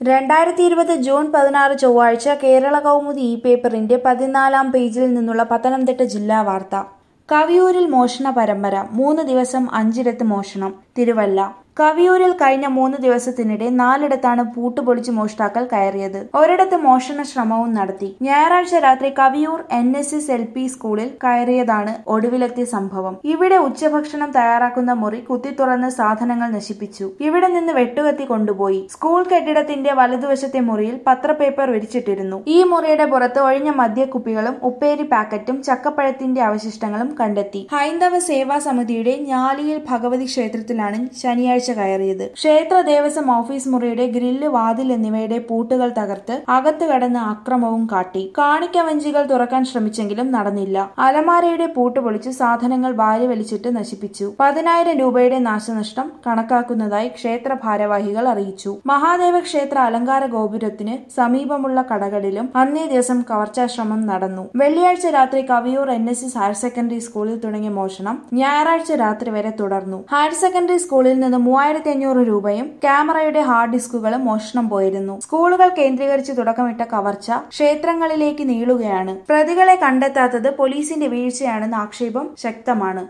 രണ്ടായിരത്തി ഇരുപത് ജൂൺ പതിനാറ് ചൊവ്വാഴ്ച കേരള കൗമുദി ഇ പേപ്പറിന്റെ പതിനാലാം പേജിൽ നിന്നുള്ള പത്തനംതിട്ട ജില്ലാ വാർത്ത കവിയൂരിൽ മോഷണ പരമ്പര മൂന്ന് ദിവസം അഞ്ചിടത്ത് മോഷണം തിരുവല്ല കവിയൂരിൽ കഴിഞ്ഞ മൂന്ന് ദിവസത്തിനിടെ നാലിടത്താണ് പൂട്ടുപൊളിച്ച് മോഷ്ടാക്കൾ കയറിയത് ഒരിടത്ത് മോഷണ ശ്രമവും നടത്തി ഞായറാഴ്ച രാത്രി Kaviyoor N S S L P സ്കൂളിൽ കയറിയതാണ് ഒടുവിലെത്തിയ സംഭവം ഇവിടെ ഉച്ചഭക്ഷണം തയ്യാറാക്കുന്ന മുറി കുത്തി തുറന്ന് സാധനങ്ങൾ നശിപ്പിച്ചു ഇവിടെ നിന്ന് വെട്ടുകത്തി കൊണ്ടുപോയി സ്കൂൾ കെട്ടിടത്തിന്റെ വലതുവശത്തെ മുറിയിൽ പത്രപേപ്പർ വിരിച്ചിട്ടിരുന്നു ഈ മുറിയുടെ പുറത്ത് ഒഴിഞ്ഞ മദ്യക്കുപ്പികളും ഉപ്പേരി പാക്കറ്റും ചക്കപ്പഴത്തിന്റെ അവശിഷ്ടങ്ങളും കണ്ടെത്തി ഹൈന്ദവ സേവാ സമിതിയുടെ ഞാലിയിൽ ഭഗവതി ക്ഷേത്രത്തിലാണ് ശനിയാഴ്ച കയറിയത് ക്ഷേത്ര ദേവസ്വം ഓഫീസ് മുറിയുടെ ഗ്രില്ല് വാതിൽ എന്നിവയുടെ പൂട്ടുകൾ തകർത്ത് അകത്ത് കടന്ന് അക്രമവും കാട്ടി കാണിക്ക വഞ്ചികൾ തുറക്കാൻ ശ്രമിച്ചെങ്കിലും നടന്നില്ല അലമാരയുടെ പൂട്ട് പൊളിച്ച് സാധനങ്ങൾ വാരി വലിച്ചിട്ട് നശിപ്പിച്ചു പതിനായിരം രൂപയുടെ നാശനഷ്ടം കണക്കാക്കുന്നതായി ക്ഷേത്ര ഭാരവാഹികൾ അറിയിച്ചു മഹാദേവ ക്ഷേത്ര അലങ്കാര ഗോപുരത്തിന് സമീപമുള്ള കടകളിലും അന്നേ ദിവസം കവർച്ചാശ്രമം നടന്നു വെള്ളിയാഴ്ച രാത്രി Kaviyoor N S S higher secondary സ്കൂളിൽ തുടങ്ങിയ മോഷണം ഞായറാഴ്ച രാത്രി വരെ തുടർന്നു ഹയർ സെക്കൻഡറി സ്കൂളിൽ നിന്ന് മൂവായിരത്തി അഞ്ഞൂറ് രൂപയും ക്യാമറയുടെ ഹാർഡ് ഡിസ്കുകളും മോഷണം പോയിരുന്നു സ്കൂളുകൾ കേന്ദ്രീകരിച്ച് തുടക്കമിട്ട കവർച്ച ക്ഷേത്രങ്ങളിലേക്ക് നീളുകയാണ് പ്രതികളെ കണ്ടെത്താത്തത് പോലീസിന്റെ വീഴ്ചയാണെന്ന് ആക്ഷേപം ശക്തമാണ്